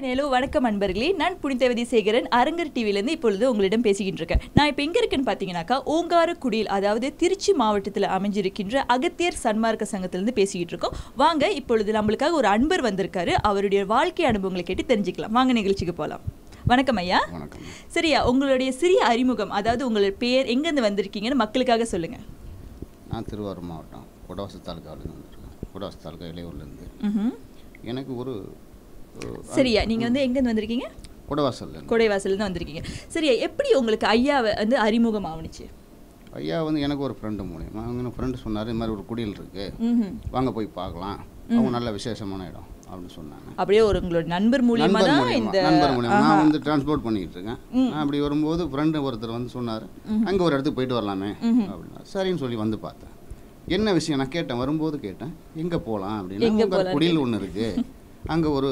Hello வணக்கம் அன்பர்களே நான் புனிதவதி சேகரன் அரங்கர் டிவிலேருந்து இப்பொழுது உங்களிடம் பேசிக்கிட்டு இருக்கேன் நான் இப்போ எங்கே இருக்கேன்னு பார்த்தீங்கன்னாக்கா ஓங்காரக்குடியில் அதாவது திருச்சி மாவட்டத்தில் அமைஞ்சிருக்கின்ற அகத்தியர் சன்மார்க்க சங்கத்திலேருந்து பேசிக்கிட்டு இருக்கோம் வாங்க இப்பொழுது நம்மளுக்காக ஒரு அன்பர் வந்திருக்காரு அவருடைய வாழ்க்கை அனுபவங்களை கேட்டு தெரிஞ்சுக்கலாம் வாங்க நிகழ்ச்சிக்கு போகலாம் வணக்கம் ஐயா வணக்கம் சரியா உங்களுடைய சிறிய அறிமுகம் அதாவது உங்களுடைய பெயர் எங்கேருந்து வந்திருக்கீங்கன்னு மக்களுக்காக சொல்லுங்கள் நான் திருவாரூர் மாவட்டம் குடவாசல் தாலுக்காவிலேருந்து வந்திருக்கேன் குடவாசல் தாலுக்கா இளையூர்லேருந்து ம்ஹும். எனக்கு ஒரு ஒரு சரியா நீங்கள் வந்து எங்கேருந்து வந்திருக்கீங்க குடவாசல்லேருந்து கொடைவாசல்லேருந்து வந்திருக்கீங்க சரியா எப்படி உங்களுக்கு ஐயாவை வந்து அறிமுகம் ஆவணுச்சு ஐயா வந்து எனக்கு ஒரு ஃப்ரெண்டு மூலியமா அவங்க ஃப்ரெண்டு சொன்னார் இது மாதிரி ஒரு குடில் இருக்குது ம்ஹும். வாங்க போய் பார்க்கலாம் அவங்க நல்ல விசேஷமான இடம் அப்படின்னு சொன்னாங்க அப்படியே ஒரு உங்களோட நண்பர் மூலியமா நண்பர் தான் மூலியமா இந்த நண்பர் மூலியமா நான் வந்து டிரான்ஸ்போர்ட் பண்ணிட்டு இருக்கேன் நான் அப்படி வரும்போது ஃப்ரெண்டு ஒருத்தர் வந்து சொன்னார் அங்கே ஒரு இடத்துக்கு போயிட்டு வரலாமே அப்படின்னா சரின்னு சொல்லி வந்து பார்த்தேன் என்ன விஷயம் நான் கேட்டேன் வரும்போது கேட்டேன் எங்கே போகலாம் எங்க அப்படின்னா உங்க போலான்னு குடியில் ஒன்று இருக்குது அங்கே ஒரு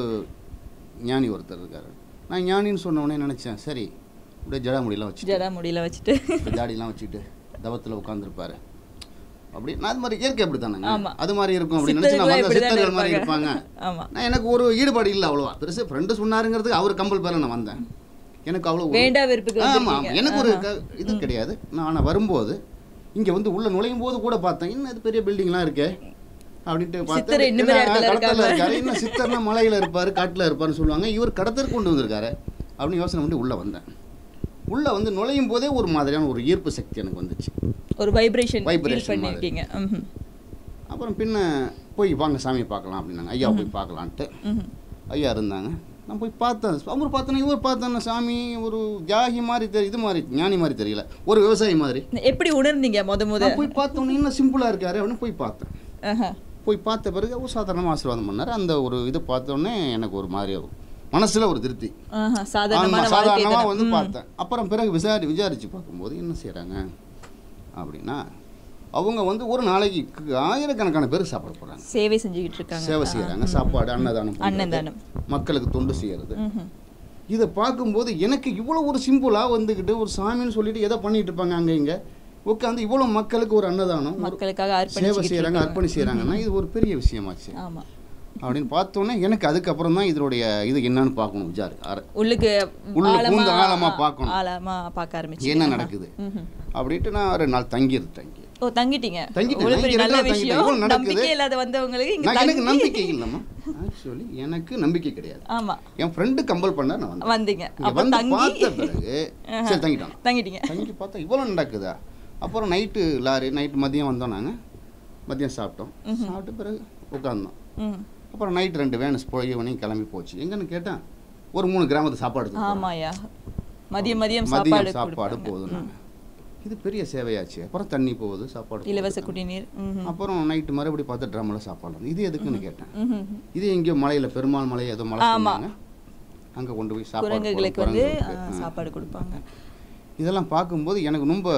ஞானி ஒருத்தர் இருக்காரு நான் ஞானின்னு சொன்ன உடனே நினச்சேன் சரி அப்படியே ஜடா முடியெல்லாம் வச்சுட்டு ஜடா முடியல வச்சுட்டு இப்படி தாடிலாம் வச்சுட்டு தவத்தில் உட்காந்துருப்பாரு அப்படி நான் அது மாதிரி இயற்கை அப்படி தானேங்க ஆமா. அது மாதிரி இருக்கும் அப்படின்னு நினச்சி நான் சித்தர்கள்லாம் வந்த இப்படிதானே சித்தர்கள் மாதிரி இருப்பாங்க. இருப்பாங்க ஆமா நான் எனக்கு ஒரு ஈடுபாடு இல்லை அவ்வளோவா பெருசு ஃப்ரெண்டு சொன்னாருங்கிறதுக்கு அவர் கம்பல் பேரில் நான் வந்தேன் எனக்கு அவ்வளோ ஒரு- வேண்டா வெறுப்புக்கு ஆமா வந்திருக்கீங்க. எனக்கு ஒரு க- இது கிடையாது நான் ஆனா வரும்போது இங்க வந்து உள்ள நுழையும் போது கூட பார்த்தேன் இன்னும் இது பெரிய பில்டிங்லாம் இருக்கே அப்படின்ட்டு சித்தர் இன்னும் பெரிய இடத்துல கடத்தல இருக்காங்க. இருக்காரு இன்னும் சித்தர்னா மலையில இருப்பாரு காட்டுல இருப்பாருன்னு சொல்லுவாங்க இவர் கடத்தற்கு கொண்டு வந்திருக்காரு அப்படின்னு யோசனை பண்ணி உள்ள வந்தேன் உள்ள வந்து நுழையும் போதே ஒரு மாதிரியான ஒரு ஈர்ப்பு சக்தி எனக்கு வந்துச்சு ஒரு வைப்ரேஷன் ஃபீல் Vibration பண்ணிருக்கீங்க ம்ஹும். அப்புறம் பின்ன போய் வாங்க சாமியை பார்க்கலாம் அப்படின்னாங்க ஐயா போய் பார்க்கலான்ட்டு ம்ஹும். ஐயா இருந்தாங்க நான் போய் பார்த்தேன் அவர் பார்த்தேன்னா இவர் பார்த்தேன்னா சாமி ஒரு தியாகி மாதிரி தெரி இது மாதிரி ஞானி மாதிரி தெரியல ஒரு விவசாயி மாதிரி எப்படி உணர்ந்தீங்க முத முத நான் போய் பார்த்தோன்னே இன்னும் சிம்பிளாக இருக்காரு அப்படின்னு போய் பார்த்தேன் ஆஹா. போய் பார்த்த பிறகு ஒரு சாதாரணமாக ஆசீர்வாதம் பண்ணார் அந்த ஒரு இது பார்த்தோன்னே எனக்கு ஒரு மாதிரி மனசில் ஒரு திருப்தி ஆஹா, சாதாரணமான ஆமா, வாழ்க்கை சாதாரணமா தானே. வந்து ம். பார்த்தேன் அப்புறம் பிறகு விசாரி விசாரிச்சு பார்க்கும்போது என்ன செய்கிறாங்க அப்படின்னா அவங்க வந்து ஒரு நாளைக்கு ஆயிரக்கணக்கான பேர் சாப்பிட போகிறாங்க சேவை செஞ்சுக்கிட்டு இருக்காங்க சேவை செய்கிறாங்க சாப்பாடு அன்னதானம் பண்றது, அன்னதானம். மக்களுக்கு தொண்டு செய்யறது ம்ஹும். இதை பார்க்கும்போது எனக்கு இவ்வளோ ஒரு சிம்பிளாக வந்துக்கிட்டு ஒரு சாமின்னு சொல்லிட்டு எதை பண்ணிட்டு இருப்பாங்க அங்கே இங்கே உட்காந்து இவ்வளோ மக்களுக்கு ஒரு அன்னதானம் ஒரு மக்களுக்காக சேவை அர்ப்பணிச்சுக்கிட்டு செய்கிறாங்க இருக்காங்க. அர்ப்பணி செய்கிறாங்கன்னா இது ஒரு பெரிய விஷயமாச்சு ஆமா அப்படின்னு பார்த்தோன்னே எனக்கு அதுக்கப்புறம் தான் இதனுடைய இது என்னன்னு பார்க்கணும் விசாரி அர- உள்ளுக்கு உள்ள ஆழமா பூந்து ஆழமா பார்க்கணும். ஆழமா பார்க்க ஆரம்பிச்சு என்ன நடக்குது அப்படின்ட்டு நான் ரெண்டு நாள் தங்கியிருந்தேன் இங்கே ஓ தங்கிட்டீங்க தங்கிட்டேன். இவ்வளவு பெரிய இங்க நல்ல ரெண்டு நாள் விஷயம் தங்கிட்டேன். இவ்வளவு நடக்குது. நம்பிக்கை இல்லாத வந்தவங்களுக்கு இங்க நான் எனக்கு தங்கி நம்பிக்கை இல்லைம்மா ஆக்சுவலி எனக்கு நம்பிக்கை கிடையாது ஆமா என் ஃப்ரெண்டு கம்பல் பண்ணா நான் வந்தேன் வந்தீங்க இங்க அப்ப வந்து தங்கி பார்த்த பிறகு சரி தங்கிட்டான் தங்கிட்டீங்க தங்கி பார்த்தா இவ்வளோ நடக்குதா அப்புறம் நைட்டு லாரி நைட்டு மதியம் வந்தோம் நாங்கள் மதியம் சாப்பிட்டோம் சாப்பிட்ட பிறகு உட்காந்தோம் ம் அப்புறம் நைட் ரெண்டு வேன்ஸ் போய் ஈவினிங் கிளம்பி போச்சு எங்கன்னு கேட்டேன் ஒரு மூணு கிராமத்து சாப்பாடு எடுத்துட்டு போறோம். ஆமாயா மதியம் மதியம் சாப்பாடு மதியம் சாப்பாடு கொடுப்பாங்க. போகுது நாங்கள் இது பெரிய சேவையாச்சு அப்புறம் தண்ணி போகுது சாப்பாடு போகுது. இலவச குடிநீர் ம்ஹும். அப்புறம் நைட்டு மறுபடியும் பார்த்து ட்ரம்மில் சாப்பாடு வந்து இது எதுக்குன்னு கேட்டேன் ம்ஹும். இது எங்கேயோ மலையில் பெருமாள் மலை ஏதோ மலை ஆமா. சொன்னாங்க அங்கே கொண்டு போய் சாப்பாடு போடுறோம், குரங்குகளுக்கு வந்து குரங்குகளுக்கு. ஆ, சாப்பாடு கொடுப்பாங்க இதெல்லாம் பார்க்கும்போது எனக்கு ரொம்ப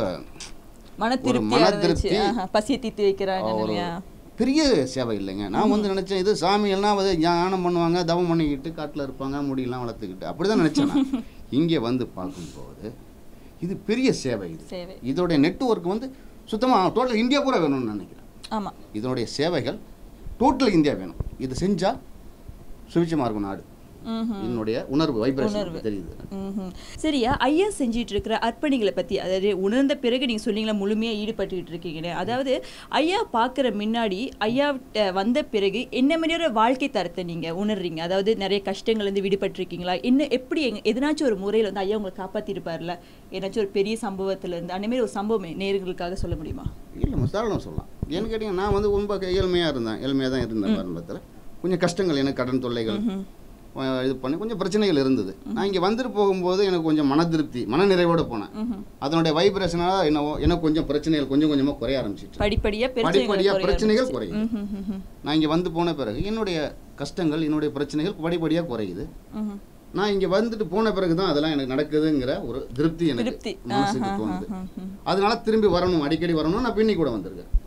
மன ஒரு திருப்தியா மன இருந்துச்சு திருப்தி. ஆஹா, பசியை தீர்த்து வைக்கிறாங்க ஒரு இல்லையா பெரிய சேவை இல்லைங்க நான் வந்து நினைச்சேன் இது சாமி எல்லாம் வந்து ஞானம் பண்ணுவாங்க தவம் பண்ணிக்கிட்டு காட்டில் இருப்பாங்க முடியெல்லாம் வளர்த்துக்கிட்டு அப்படிதான் நினைச்சேன் நான். இங்கே வந்து பார்க்கும்போது இது பெரிய சேவை இது சேவை இதோடைய நெட்வொர்க் வந்து சுத்தமாக டோட்டல் இந்தியா பூரா வேணும்னு நினைக்கிறேன் ஆமா இதனுடைய சேவைகள் டோட்டல் இந்தியா வேணும் இது செஞ்சா சுவிச்சமாக இருக்கும் நாடு ம்ஹும். என்னுடைய உணர்வு வைப்ரேஷன் உணர்வு. தெரியுது ம்ஹும். சரியா ஐயா செஞ்சிட்டு இருக்கிற அர்ப்பணிகளை பத்தி அதாவது உணர்ந்த பிறகு நீங்க சொன்னீங்களா முழுமையா ஈடுபட்டுக்கிட்டு இருக்கீங்கன்னு அதாவது ஐயா பார்க்குற முன்னாடி ஐயா வந்த பிறகு என்ன மாதிரியான வாழ்க்கை தரத்தை நீங்க உணர்றீங்க அதாவது நிறைய கஷ்டங்கள் இருந்து விடுபட்டிருக்கீங்களா என்ன எப்படி எங்க எதனாச்சும் ஒரு முறையில் வந்து ஐயா உங்களை காப்பாத்திருப்பார்ல ஏதாச்சும் ஒரு பெரிய சம்பவத்துல இருந்து அந்த மாதிரி ஒரு சம்பவம் நேர்களுக்காக சொல்ல முடியுமா இல்லை தாராளம் சொல்லலாம் ஏன்னு கேட்டீங்கன்னா நான் வந்து ரொம்ப ஏழ்மையாக இருந்தேன் ஏழ்மையாக தான் இருந்தேன் ஆரம்பத்தில் கொஞ்சம் கஷ்டங்கள் எனக்கு கடன் தொல்லைகள் அஹ் இது பண்ணி கொஞ்சம் பிரச்சனைகள் இருந்தது நான் இங்கே வந்துட்டு போகும்போது எனக்கு கொஞ்சம் மன திருப்தி மன நிறைவோட போனேன் ம்ஹும். அதனுடைய வைப்ரேஷனால என்னவோ எனக்கு கொஞ்சம் பிரச்சனைகள் கொஞ்சம் கொஞ்சமாக குறைய ஆரம்பிச்சிட்டு படிப்படியா படிப்படியாக பிரச்சனைகள் பிரச்சனைகள் குறைய குறையுது ஆரம்பிச்சு. ம்ஹும், ம்ஹும், நான் இங்கே வந்து போன பிறகு என்னுடைய கஷ்டங்கள் என்னுடைய பிரச்சனைகள் படிப்படியாக குறையுது ம்ஹும். நான் இங்கே வந்துட்டு போன பிறகு தான் அதெல்லாம் எனக்கு நடக்குதுங்கிற ஒரு திருப்தி திருப்தி எனக்கு மனசுக்கு ஆஹா, தோணுது ஆஹா, ஆஹா. அதனால திரும்பி வரணும் அடிக்கடி வரணும் நான் பின்னி கூட வந்திருக்கேன்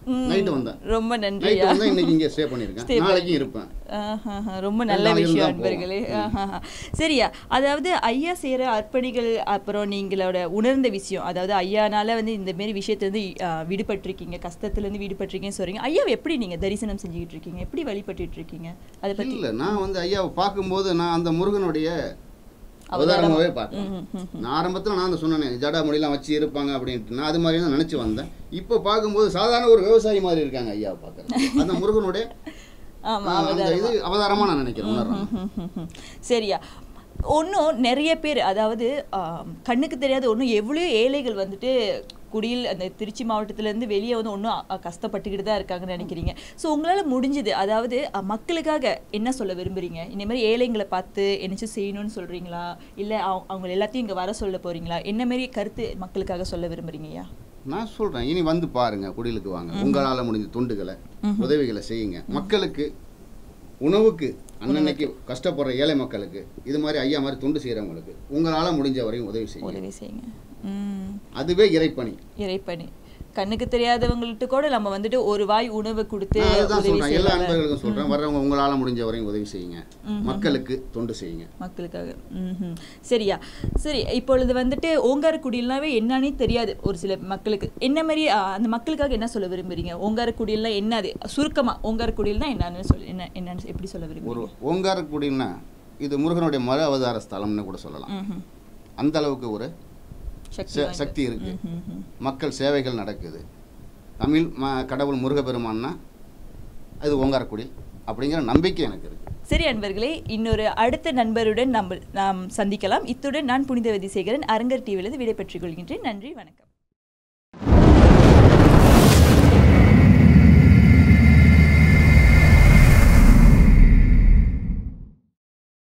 ம், நைட்டு வந்தேன் ரொம்ப நன்றி நைட்டு ஐயா வந்தா இன்னைக்கு இங்கே ஸ்டே Stay பண்ணியிருக்கேன் நாளைக்கும் இருப்பேன் ஆஹாஹா, ரொம்ப நல்ல நாளைக்கு விஷயம் தான் அன்பர்களே ஆஹாஹா. சரியா அதாவது ஐயா செய்கிற அர்ப்பணிகள் அப்புறம் நீங்களோட உணர்ந்த விஷயம் அதாவது ஐயானால வந்து இந்த மாரி விஷயத்துலேருந்து விடுபட்டிருக்கீங்க கஷ்டத்துலேருந்து விடுபட்டிருக்கீங்கன்னு சொல்றீங்க ஐயாவை எப்படி நீங்க தரிசனம் செஞ்சுக்கிட்டு இருக்கீங்க எப்படி வழிபட்டுட்டு இருக்கீங்க அதை பத்தி இல்லை நான் வந்து ஐயாவை பார்க்கும்போது நான் அந்த முருகனுடைய அவதாரம். அவதாரமாகவே பார்க்குறேன் ம், ம், ம். நான் ஆரம்பத்தில் நான் அந்த சொன்னேன் ஜடா முடியெல்லாம் வச்சு இருப்பாங்க அப்படின்ட்டு நான் அது மாதிரி தான் நினச்சி வந்தேன் இப்போ பார்க்கும்போது சாதாரண ஒரு விவசாயி மாதிரி இருக்காங்க ஐயாவை பார்க்குறேன் அந்த முருகனுடைய ஆமா ஆ, அந்த இது அவதாரமாக நான் நினைக்கிறேன் உணர்றேன் ம்ஹும்ஹும். சரியா ஒன்றும் நிறைய பேர் அதாவது ஆம், கண்ணுக்கு தெரியாத ஒன்றும் எவ்வளோ ஏழைகள் வந்துட்டு குடியில் அந்த திருச்சி மாவட்டத்திலேருந்து வெளியே வந்து ஒன்றும் கஷ்டப்பட்டுக்கிட்டு தான் இருக்காங்கன்னு நினைக்கிறீங்க ஸோ உங்களால் முடிஞ்சது அதாவது அ, மக்களுக்காக என்ன சொல்ல விரும்புறீங்க இந்த மாதிரி ஏழைங்களை பார்த்து என்னச்சும் செய்யணும்னு சொல்கிறீங்களா இல்லை அவங்க எல்லாத்தையும் இங்கே வர சொல்ல போகிறீங்களா என்ன மாதிரி கருத்து மக்களுக்காக சொல்ல விரும்புறீங்கய்யா நான் சொல்கிறேன் இனி வந்து பாருங்க குடிலுக்கு வாங்க உங்களால் முடிஞ்ச தொண்டுகளை உதவிகளை செய்யுங்க மக்களுக்கு உணவுக்கு அன்னன்னைக்கு கஷ்டப்படுற ஏழை மக்களுக்கு இது மாதிரி ஐயா மாதிரி தொண்டு செய்கிறவங்களுக்கு உங்களால் முடிஞ்ச வரையும் உதவி செய்யுங்க உதவி செய்யுங்க ம் அதுவே இறைப்பணி இறைப்பணி கண்ணுக்கு தெரியாதவங்கள்ட்ட கூட நம்ம வந்துட்டு ஒரு வாய் உணவு கொடுத்து நான் அதுதான் உதவி சொல்றேன் எல்லா செய்யலாம் அன்பர்களுக்கும் சொல்றேன் வர்றவங்க உங்களால முடிஞ்ச வரையும் உதவி செய்யுங்க மக்களுக்கு தொண்டு செய்யுங்க மக்களுக்காக ம்ஹும். சரியா சரி இப்பொழுது வந்துட்டு ஓங்காரக்குடியில்னாவே என்னன்னே தெரியாது ஒரு சில மக்களுக்கு என்ன மாதிரி ஆ, அந்த மக்களுக்காக என்ன சொல்ல விரும்புறீங்க ஓங்காரக்குடியில்னா என்ன அது சுருக்கமா ஓங்காரக்குடியில்னா என்னன்னு சொல்லி என்ன என்னன்னு எப்படி சொல்ல ஒரு விரும்புறீங்க ஓங்காரக்குடின்னா இது முருகனுடைய மறு அவதார ஸ்தலம்னு கூட சொல்லலாம் ம்ஹும். அந்த அளவுக்கு ஒரு சக்தி ச- வாய்ந்த- சக்தி இருக்கு ம்ஹும். மக்கள் சேவைகள் நடக்குது தமிழ் ம கடவுள் முருகப்பெருமான்னா அது ஓங்காரக்குடி அப்படிங்கிற நம்பிக்கை எனக்கு இருக்கு சரி அன்பர்களே இன்னொரு அடுத்த நண்பருடன் நம்ம நாம் சந்திக்கலாம் இத்துடன் நான் புனிதவதி சேகரன் அரங்கர் டிவியிலிருந்து விடைபெற்றுக் கொள்கின்றேன் நன்றி வணக்கம்